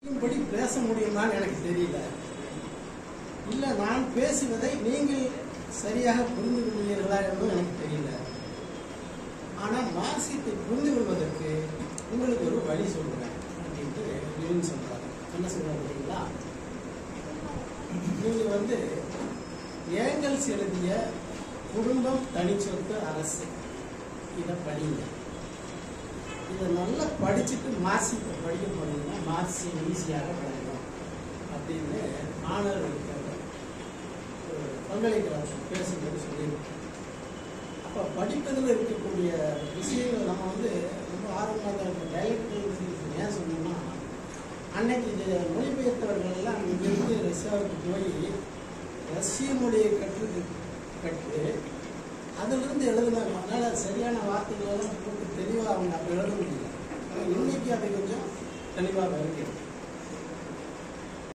படி பேச முடியுமான்னு எனக்கு தெரியல இல்ல நான் பேசுவதை நீங்கள் சரியாக புரிந்து கொள்வீர்களா என்றும் எனக்கு தெரியல ஆனா மார்க்சியத்தை புரிந்து கொள்வதற்கு உங்களுக்கு ஒரு வழி சொல்றேன் அப்படின்ட்டு லெனின் சொல்றாரு என்ன சொல்றாரு தெரியுங்களா நீங்க வந்து ஏங்கல்ஸ் எழுதிய குடும்பம் தனிச்சொத்து அரசு இதை படிங்க இதை நல்லா படிச்சுட்டு மார்க்சியத்தை படிக்க போனீங்கன்னா மார்க்சியம் ஈஸியாக படிக்கலாம் அப்படின்னு மாணவர்களுக்கு ஒரு பல்கலைக்கழகம் பேசும்போது சொல்லியிருக்கேன் அப்போ படிப்பதில் இருக்கக்கூடிய விஷயங்கள் நம்ம வந்து ரொம்ப ஆர்வமாக தான் இருக்கும் டைலக்ட் ஏன் சொன்னோம்னா அன்னைக்கு இது மொழிபெயர்த்தவர்கள் எல்லாம் இங்கிருந்து ரஷ்யாவுக்கு போய் ரஷ்ய மொழியை கற்று கற்று அதிலிருந்து எழுதினாங்க அதனால சரியான வார்த்தைகள் எல்லாம் போட்டு தெளிவாக அவங்க அப்போ எழுத முடியல ஆனால் இன்னைக்கு அது கொஞ்சம் தெளிவாக இருக்கு